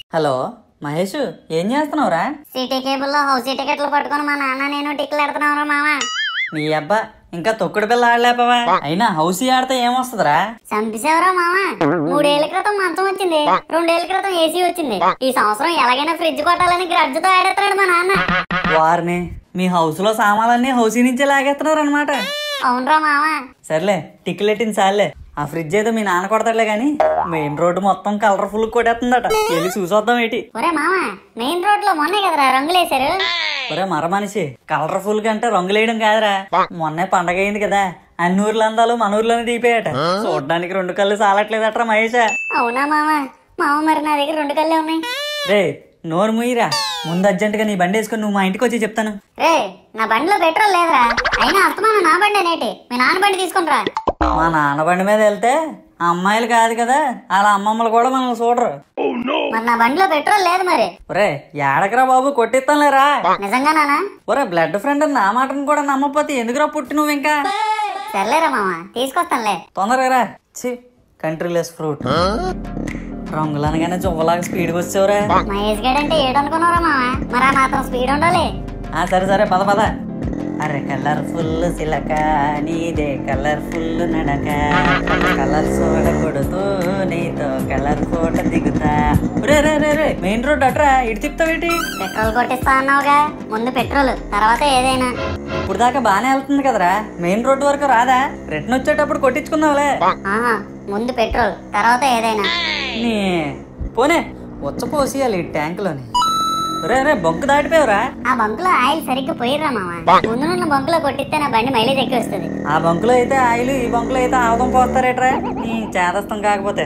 Hello Mahesh ఏం చేస్తున్నావురా city కేబుల్లో housie టికెట్లు పట్టుకొని మా నాన్న నేను టిక్లు ఎడుతున్నావురా మామ నీ అబ్బా ఇంకా తొక్కుడు పిల్ల ఆడలేపవా అయినా హౌసీ ఆడితే ఏమొస్తుందిరా చంపేసేవరా మామ మూడేళ్ల క్రితం మంచం వచ్చింది రెండేళ్ల క్రితం ఏసీ వచ్చింది ఈ సంవత్సరం ఎలాగైనా ఫ్రిడ్జ్ కొట్టాలని గ్రడ్జ్తో ఆడేస్తున్నాడు మా నాన్న వారిని మీ హౌస్ లో సామాన్లన్నీ హౌసీ నుంచే లాగేస్తున్నారు అనమాట అవునరా మామ సర్లే టిక్కెట్టిన సార్లే ఆ ఫ్రిడ్జ్ ఏదో మీ నాన్న కొడతాడులే గాని మెయిన్ రోడ్డు మొత్తం కలర్ఫుల్ కొట్టేస్తుందట వెళ్ళి చూసొద్దాం ఏంటి ఒరే మామ మెయిన్ రోడ్ లో మొన్నే కదరా రంగులేశారు ఒరే మర మనిషి కలర్ఫుల్ గా అంటే రంగులేయడం కాదురా మొన్నే పండగ అయింది కదా అన్ని ఊర్ల అందాలు మన ఊర్లోనే దిగిపోయాట చూడడానికి రెండు కళ్ళు సాలట్లేదట్రా మహేష అవునా మామ మామ మరి నా దగ్గర రెండు కళ్ళే ఉన్నాయి రే నోరు ముయ్యిరా ముందు అర్జెంటుగా నీ బండి వేసుకొని నువ్వు మా ఇంటికి వచ్చి చెప్తాను రే నా బండిలో పెట్రోల్ లేదురా అయినా అస్తమానం నా బండి నేటి మీ నాన్న బండి తీసుకుని రా మా నాన్న బండి మీద వెళ్తే ఆ అమ్మాయిలు కాదు కదా అలా అమ్మమ్మలు కూడా మనల్ని చూడరు మరి నా బండిలో పెట్రోల్ లేదు మరి ఒరే ఏడకరా బాబు కొట్టిస్తానులేరా నిజంగా నానా ఒరే బ్లడ్ ఫ్రెండ్ నా మాటను కూడా నమ్మపోతే ఎందుకురా పుట్టి నువ్వు ఇంకా సర్లేరా మామ తీసుకొస్తానులే తొందరగా రా ఛీ కంట్రీలెస్ ఫ్రూట్ రంగులనగానే జువ్వలాగా స్పీడ్గా వచ్చావురా మహేష్ గడ్ అంటే ఏడనుకున్నారా మామ మరి ఆ మాత్రం స్పీడ్ ఉండాలి ఆ సరే సరే పద పద అరే కలర్ఫుల్ సిలక నీదే కలర్ఫుల్ నడక కలర్ సోడ కొడుతూ నీతో కలర్ ఫోటో దిగుతా రే రే రే రే మెయిన్ రోడ్ అట్రా ఇటు తిప్పుతావేటి పెట్రోల్ కొట్టిస్తా అన్నావుగా ముందు పెట్రోల్ తర్వాత ఏదైనా ఇప్పుడు దాకా బానే వెళ్తుంది కదరా మెయిన్ రోడ్ వరకు రాదా రిటర్న్ వచ్చేటప్పుడు కొట్టించుకుందాంలే ఆహా ముందు పెట్రోల్ తర్వాత ఏదైనా నీ పోనే ఉచ్చపోసేయాలి ఈ ట్యాంకులోని రే రే బొంకు దాటిపోయావురా ఆ బంకులో ఆయిల్ సరిగ్గా పోయిర్రా మామ ముందు నున్న బంకులో కొట్టిస్తే నా బండి మైలేజ్ ఎక్కువ వస్తుంది ఆ బంకులో అయితే ఆయిల్ ఈ బంకులో అయితే ఆవదం పోస్తారేట్రా నీ చేదస్తం కాకపోతే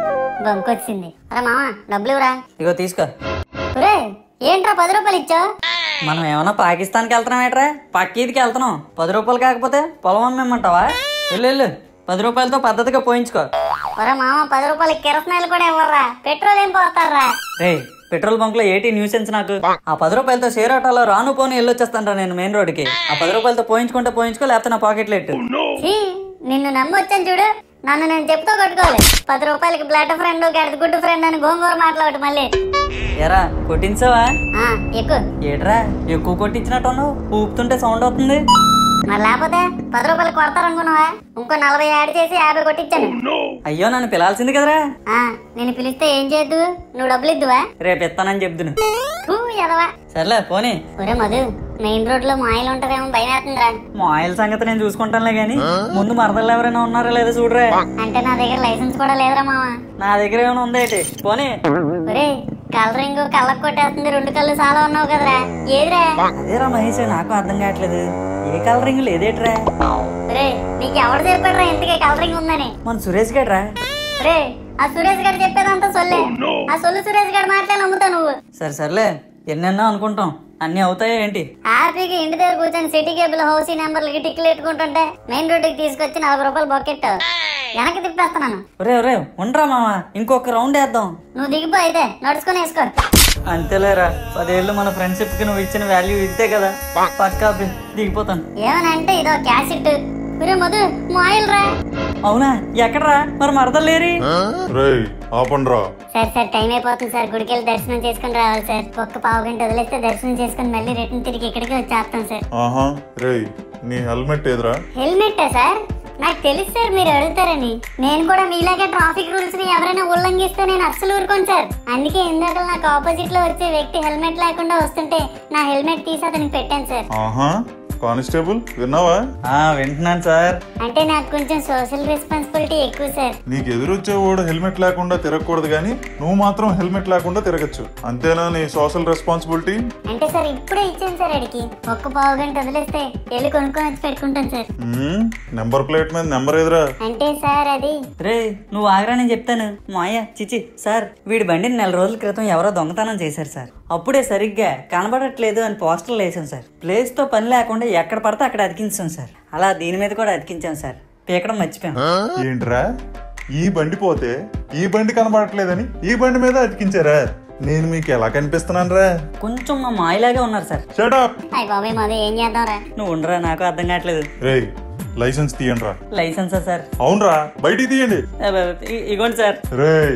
బంకు వచ్చింది అరే మామ డబ్బులు ఇవ్వరా ఇగో తీసుకో ఒరే ఏంట్రా పది రూపాయలు ఇచ్చావు మనం ఏమన్నా పాకిస్తాన్కి వెళ్తున్నాం ఏట్రా పక్కీదికి వెళ్తున్నాం పది రూపాయలు కాకపోతే పొలం అమ్మేమంటావా వెళ్ళు వెళ్ళు పది రూపాయలతో పద్ధతిగా పోయించుకో ఒరే మామ పది రూపాయలు కిరసనాయిలు కూడా ఇవ్వరా పెట్రోల్ ఏం పోతారా రే పెట్రోల్ బంక్ లో ఏటీ న్యూసెన్స్ నాకు ఆ పది రూపాయలతో షేర్ ఆటోలో రాను పోను వెళ్ళొచ్చేస్తాను నేను మెయిన్ రోడ్కి ఆ పది రూపాయలతో పోయించుకుంటే పోయించుకో లేకపోతే నా పాకెట్ లెట్ ఛీ, నిన్ను నమ్మొచ్చాను చూడు నన్ను నేను చెప్తూ కొట్టుకోవాలి పది రూపాయలకి బ్లడ్ ఫ్రెండ్ గడద గుడ్డు ఫ్రెండ్ అని గోంగూర మాట్లాడు మళ్ళీ ఎరా కొట్టించావా ఆ, ఎక్కువ ఏట్రా ఎక్కువ కొట్టించినట్టు ఊపుతుంటే సౌండ్ అవుతుంది మరి లేకపోతే పది రూపాయలు కొడతారనుకున్నావా ఇంకో నలభై యాడ్ చేసి యాభై కొట్టించాను అయ్యో నన్ను పిలాల్సింది కదరా ఆ, నేను పిలిస్తే ఏం చేయొద్దు నువ్వు డబ్బులు ఇద్దువా రేపు ఇస్తానని చెప్దును ఫూ, ఎదవా సర్లే పోనీ ఒరే మధు మెయిన్ రోడ్ లో మాయలు ఉంటారేమో భయం వేస్తుందిరా మా ఆయిల్ సంగతి నేను చూసుకుంటానులే గాని ముందు మరదలు ఎవరైనా ఉన్నారో లేదో చూడరా అంటే నా దగ్గర లైసెన్స్ కూడా లేదురా మామ నా దగ్గర ఏమైనా ఉందేటి పోనీ ఒరే కలరింగ్ కళ్ళకు కొట్టేస్తుంది రెండు కళ్ళు చాలా ఉన్నావు కదరా ఏదిరా అదేరా మహేష్ నాకు అర్థం కావట్లేదు ఏ కలరింగ్ లేదేట్రా ఒరే నీకు ఎవడు చెప్పాడురా ఇంతకే కలరింగ్ ఉందని మన సురేష్ గడ్రా రే ఆ సురేష్ గారు చెప్పేదంతా సొల్లే ఆ సొల్లు సురేష్ గారు మాటలే నమ్ముతావు నువ్వు సరే సర్లే ఎన్నెన్నో అనుకుంటాం అన్ని అవుతాయా ఏంటి హ్యాపీగా ఇంటి దగ్గర కూర్చొని సిటీ కేబుల్ హౌసీ నెంబర్లకి టిక్లు పెట్టుకుంటుంటే మెయిన్ రోడ్డుకి తీసుకొచ్చి నలభై రూపాయలు బొక్కెట్టు వెనక్కి తిప్పేస్తున్నాను ఒరే ఒరే ఉండరా మామ ఇంకొక రౌండ్ వేద్దాం నువ్వు దిగిపో అయితే నడుచుకొని వేసుకో అంతేలేరా పదేళ్ళు మన ఫ్రెండ్షిప్ కి నువ్వు ఇచ్చిన వాల్యూ ఇద్దే కదా పక్కా బి- దిగిపోతాను ఏమనంటే ఇదో క్యాసెట్ ఒరే మధు మాయిల్ రా అవునా ఎక్కడరా మరి మరదలు లేరి రేయ్ ఆపండ్రా సార్ సార్ టైం అయిపోతుంది సార్ గుడికి వెళ్ళి దర్శనం చేసుకుని రావాలి సార్ ఒక్క పావు గంట వదిలేస్తే దర్శనం చేసుకుని మళ్ళీ రిటర్న్ తిరిగి ఇక్కడికి వచ్చేస్తాం సార్ ఆహా రేయ్ నీ హెల్మెట్ ఏదిరా హెల్మెట్టా సార్ నాకు తెలుసు సార్ మీరు అడుగుతారని నేను కూడా మీలాగే ట్రాఫిక్ రూల్స్ ని ఎవరైనా ఉల్లంఘిస్తే నేను అస్సలు ఊరుకోను సార్ అందుకే ఇందాక నాకు ఆపోజిట్ లో వచ్చే వ్యక్తి హెల్మెట్ లేకుండా వస్తుంటే నా హెల్మెట్ తీసి అతనికి పెట్టాను సార్ ఆహా కానిస్టేబుల్ విన్నావా ఆ వింటున్నాను సార్ అంటే నాకు కొంచెం సోషల్ రెస్పాన్సిబిలిటీ ఎక్కువ సార్ నీకు ఎదురొచ్చేవాడు హెల్మెట్ లేకుండా తిరగకూడదు కానీ నువ్వు మాత్రం హెల్మెట్ లేకుండా తిరగచ్చు అంతేనా నీ సోషల్ రెస్పాన్సిబిలిటీ అంటే సార్ ఇప్పుడే ఇచ్చాను సార్ అడిగి ఒక్క పావు గంట వదిలేస్తే వెళ్ళి కొనుక్కొని వచ్చి పెట్టుకుంటాను సార్ నెంబర్ ప్లేట్ మీద నెంబర్ ఏదిరా అంటే సార్ అది రే నువ్వు ఆగరా నేను చెప్తాను మాయ చిచి సార్ వీడి బండిని నెల రోజుల క్రితం ఎవరో దొంగతనం చేశారు సార్ అప్పుడే సరిగ్గా కనబడట్లేదు అని పోస్టర్లు వేసాం సార్ ప్లేస్ తో పని లేకుండా ఎక్కడ పడితే అక్కడ అతికించాం సార్ అలా దీని మీద కూడా అతికించాం సార్ పీకడం మర్చిపోయాం ఏంట్రా ఈ బండి పోతే ఈ బండి కనబడట్లేదని ఈ బండి మీద అతికించారా నేను మీకు ఎలా కనిపిస్తున్నాను రా కొంచెం మా మాయలాగే ఉన్నారు సార్ షటప్ అయ్య బాబాయ్ మాది ఏం చేద్దాంరా నువ్వు ఉండరా నాకు అర్థం కావట్లేదు రేయ్ లైసెన్స్ తీయండి రా లైసెన్సా సార్ అవునరా బయటికి తీయండి అబ్బ, ఇ- ఇగోండి సార్ రేయ్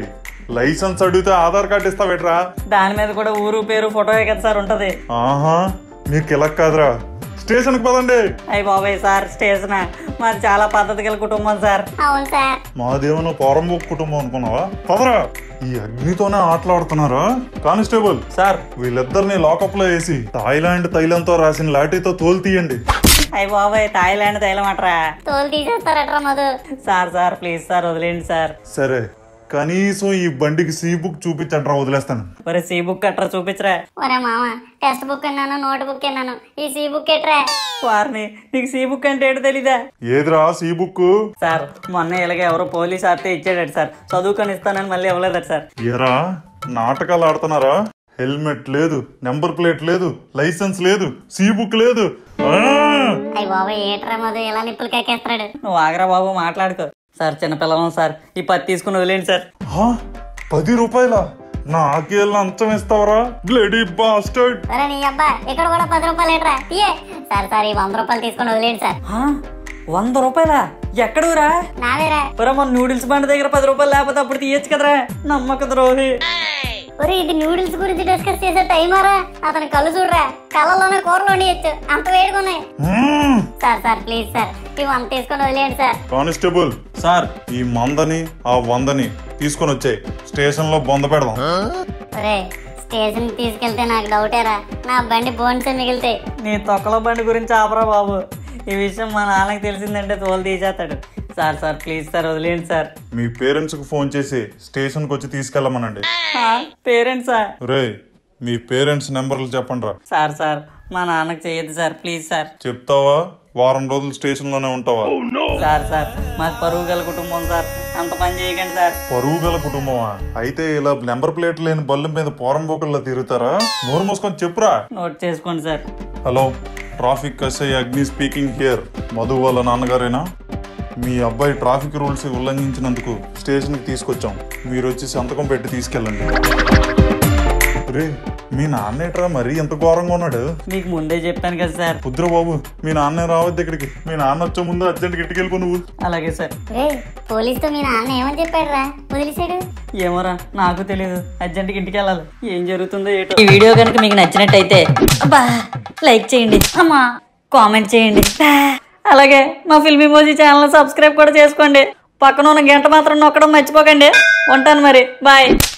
లైసెన్స్ అడిగితే ఆధార్ కార్డు ఇస్తావేట్రా దాని మీద కూడా ఊరు పేరు ఫోటో కదా సార్ ఉంటది ఆహా మీకు కిలక్ కాదురా స్టేషన్కి పదండి అయ్యి బాబాయ్ సార్ స్టేషన్ మాది చాలా పద్ధతి గల కుటుంబం సార్ అవును సార్ మాదేమన్నా పోరంబోక్ కుటుంబం అనుకున్నావా పదరా ఈ అగ్నితోనే ఆటలాడుతున్నారా కానిస్టేబుల్ సార్ వీళ్ళిద్దరిని లాకప్ లో వేసి థాయిలాండ్ తైలంతో రాసిన లాఠీతో తోలు తీయండి అయ్యి బాబాయ్ థాయిలాండ్ తైలమట్రా తోలు తీసేస్తారట్రా Madhu sir sir please sir వదిలేండి సార్ సరే కనీసం ఈ బండికి సీ బుక్ చూపించండి వదిలేస్తాను మరి సీ బుక్ అట్రా చూపించరా ఒరే మామ టెక్స్ట్ బుక్ అన్నాను నోట్ బుక్ అన్నాను ఈ సీ బుక్ ఎట్రా వారిని నీకు సీ బుక్ అంటే ఏంటో తెలీదా ఏదిరా సీ బుక్ సార్ మొన్న ఇలాగే ఎవరో పోలీస్ ఆపితే ఇచ్చాడట సార్ చదువుకొని ఇస్తానని మళ్ళీ ఇవ్వలేదట సార్ ఎరా నాటకాలు ఆడుతున్నారా హెల్మెట్ లేదు నెంబర్ ప్లేట్ లేదు లైసెన్స్ లేదు సీ బుక్ లేదు ఆ! అయ్యి బాబాయ్ ఏట్రా మధు ఇలా నిప్పులు కాకేస్తాడు నువ్వు ఆగరా బాబు మాట్లాడుకో సార్ చిన్నపిల్లలం సార్ ఈ పత్తి తీసుకుని వదిలేండి సార్ ఆ? పది రూపాయల నాకే లంచం ఇస్తావరా బ్లడీ బాస్టర్డ్ సరే నీ అబ్బా ఇక్కడ కూడా పది రూపాయలు ఏట్రా తీయే సార్ సార్ ఈ వంద రూపాయలు తీసుకొని వదిలేండి సార్ ఆ, వంద రూపాయలా ఎక్కడురా నావేరా ఒరే మన నూడిల్స్ బండి దగ్గర పది రూపాయలు లేకపోతే అప్పుడు తీయచ్చు కదరా నమ్మక ద్రోహి ఒరే ఇది నూడిల్స్ గురించి డిస్కస్ చేసే టైమారా అతని కళ్ళు చూడరా కళ్ళలోనే కూరలు వండియచ్చు అంత వేడుకున్నాయి మ్మ్. సార్ సార్ ప్లీజ్ సార్ ఈ వంద తీసుకొని వదిలేండి సార్ కానిస్టేబుల్ సార్ ఈ మందని ఆ వందని తీసుకొని వచ్చాయి స్టేషన్ లో బొంద పెడదాం ఒరే స్టేషన్ కి తీసుకెళ్తే నాకు డౌటేరా నా బండి బోన్సే మిగిలితే నీ తొక్కల బండి గురించి ఆపరా బాబు ఈ విషయం మా నాన్నకి తెలిసిందంటే తోలు తీసేస్తాడు సార్ సార్ ప్లీజ్ సార్ వదిలేండి సార్ మీ పేరెంట్స్ కు ఫోన్ చేసి స్టేషన్ కు వచ్చి తీసుకెళ్ళమనండి పేరెంట్సా రే మీ పేరెంట్స్ నెంబర్లు చెప్పండి రా సార్ సార్ మా నాన్నకి చేయొద్దు సార్ ప్లీజ్ సార్ చెప్తావా వారం రోజులు స్టేషన్ లోనే ఉంటావా సార్ సార్ మాది పరువు గల కుటుంబం సార్ అంత పని చేయకండి సార్ పరువు గల కుటుంబమా అయితే ఇలా నెంబర్ ప్లేట్ లేని బల్లు మీద పోరం బొక్కల్లో తిరుగుతారా నోరు మూసుకొని చెప్పురా నోట్ చేసుకోండి sir hello traffic SI Agni speaking here Madhu వాళ్ళ నాన్నగారేనా మీ అబ్బాయి ట్రాఫిక్ రూల్స్ ఉల్లంఘించినందుకు స్టేషన్కి తీసుకొచ్చాం మీరు వచ్చి సంతకం పెట్టి తీసుకెళ్ళండి రే మీ నాన్నేట్రా మరీ ఎంత ఘోరంగా ఉన్నాడు మీకు ముందే చెప్పాను కదా సార్ కుద్ర బాబు మీ నాన్న రావద్దు ఇక్కడికి మీ నాన్న వచ్చే ముందు అర్జెంట్కి ఇంటికి వెళ్ళిపో నువ్వు అలాగే సార్ రే పోలీసుతో మీ నాన్న ఏమని చెప్పాడురా వదిలేసాడు ఏమోరా నాకు తెలియదు అర్జెంట్కి ఇంటికి వెళ్ళాలి ఏం జరుగుతుందో ఏటో ఈ వీడియో కనుక మీకు నచ్చినట్టయితే అబ్బా లైక్ చేయండి అమ్మా కామెంట్ చేయండి అలాగే మా ఫిల్మీ మోజీ ఛానల్ సబ్స్క్రైబ్ కూడా చేసుకోండి పక్కన ఉన్న గంట మాత్రం నొక్కడం మర్చిపోకండి ఉంటాను మరి బాయ్